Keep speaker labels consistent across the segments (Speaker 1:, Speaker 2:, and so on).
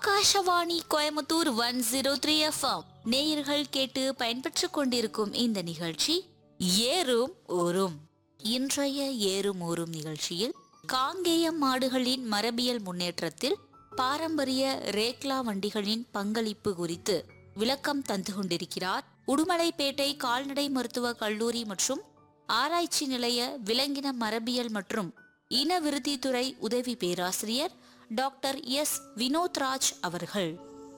Speaker 1: Akashvani Coimbatore one zero three FM நேயர்கள் கேட்டு பயன்பெற்றுக் கொண்டிருக்கும் இந்த நிகழ்ச்சி ஏறும் ஊரும் இன்றைய ஏறும் ஊரும் நிகழ்ச்சியில் காங்கேயம் மாடுகளின் மரபியல் முன்னேற்றத்தில் பாரம்பரிய ரேக்லா வண்டிகளின் பங்களிப்பு குறித்து விளக்கம் தந்து கொண்டிருக்கிறார் உடுமலைப்பேட்டை கால்நடை மருத்துவ கல்லூரி மற்றும் ஆராய்ச்சி நிலைய விலங்கின மரபியல் மற்றும் இன விருத்தித்துறை உதவி பேராசிரியர் டாக்டர் எஸ் வினோத்ராஜ் அவர்கள்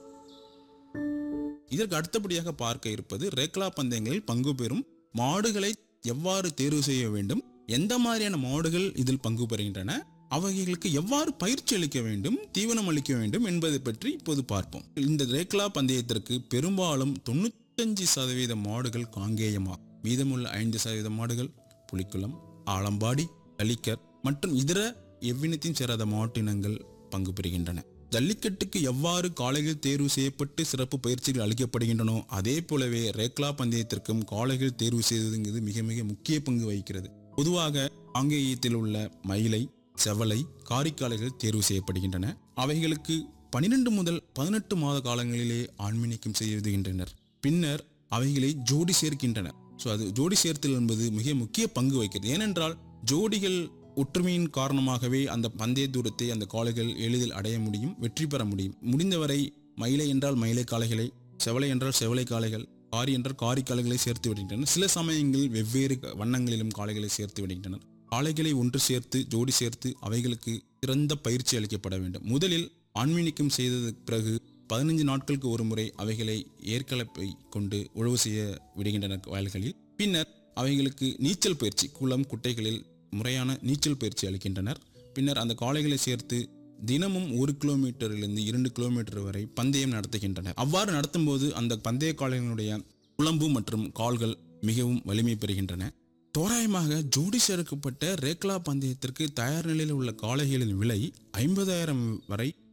Speaker 2: இதற்கு அடுத்தபடியாக பார்க்க இருப்பது ரேக்லா பந்தயங்களில் பங்கு பெறும் மாடுகளை எவ்வாறு தேர்வு செய்ய வேண்டும் எந்த மாதிரியான மாடுகள் இதில் பங்கு பெறுகின்றன அவைகளுக்கு எவ்வாறு பயிற்சி அளிக்க வேண்டும் தீவனம் அளிக்க வேண்டும் என்பதை பற்றி இப்போது பார்ப்போம் இந்த ரேக்லா பந்தயத்திற்கு பெரும்பாலும் தொண்ணூத்தஞ்சு சதவீத மாடுகள் காங்கேயமாகும் மீதமுள்ள ஐந்து சதவீத மாடுகள் புலிக்குளம் ஆலம்பாடி அலிக்கர் மற்றும் இதர எவ்வினத்தையும் சேராத மாட்டினங்கள் பங்கு பெறுகின்றன ஜல்லிக்கட்டுக்கு எவ்வாறு காளைகள் தேர்வு செய்யப்பட்டு சிறப்பு பயிற்சிகள் அளிக்கப்படுகின்றனோ அதே போலவே ரேக்லா பந்தயத்திற்கும் காளைகள் தேர்வு செய்வதுங்கிறது மிக மிக முக்கிய பங்கு வகிக்கிறது பொதுவாக ஆங்கேயத்தில் உள்ள மயிலை செவலை காரிக்காளைகள் தேர்வு செய்யப்படுகின்றன அவைகளுக்கு பனிரெண்டு முதல் பதினெட்டு மாத காலங்களிலே ஆண்மினிக்கம் செய்துகின்றனர் பின்னர் அவைகளை ஜோடி சேர்க்கின்றனர் ஸோ அது ஜோடி சேர்த்தல் என்பது மிக முக்கிய பங்கு வகிக்கிறது ஏனென்றால் ஜோடிகள் ஒற்றுமையின் காரணமாகவே அந்த பந்தய தூரத்தை அந்த காளைகள் எளிதில் அடைய முடியும் வெற்றி பெற முடியும் முடிந்தவரை மயிலை என்றால் மயிலை காளைகளை செவலை என்றால் செவலை காளைகள் காரி என்றால் காரி காளைகளை சேர்த்து விடுகின்றனர் சில சமயங்களில் வெவ்வேறு வண்ணங்களிலும் காளைகளை சேர்த்து விடுகின்றனர் காளைகளை ஒன்று சேர்த்து ஜோடி சேர்த்து அவைகளுக்கு சிறந்த பயிற்சி அளிக்கப்பட வேண்டும் முதலில் ஆண்மீனிக்கம் செய்ததுக்கு பிறகு பதினைஞ்சு நாட்களுக்கு ஒரு முறை அவைகளை ஏற்கலப்பை கொண்டு உழவு செய்ய விடுகின்றனர் வயல்களில் பின்னர் அவைகளுக்கு நீச்சல் பயிற்சி குளம் குட்டைகளில் முறையான நீச்சல் பயிற்சி அளிக்கின்றனர் பின்னர் அந்த காளைகளை சேர்த்து தினமும் ஒரு கிலோமீட்டரிலிருந்து இரண்டு கிலோமீட்டர் வரை பந்தயம் நடத்துகின்றனர் அவ்வாறு நடத்தும்போது அந்த பந்தய காளைகளுடைய குழம்பு மற்றும் கால்கள் மிகவும் வலிமை பெறுகின்றன தோராயமாக ஜோடி சேர்க்கப்பட்ட ரேக்லா பந்தயத்திற்கு தயார் நிலையில் உள்ள காளைகளின் விலை ஐம்பதாயிரம் வரை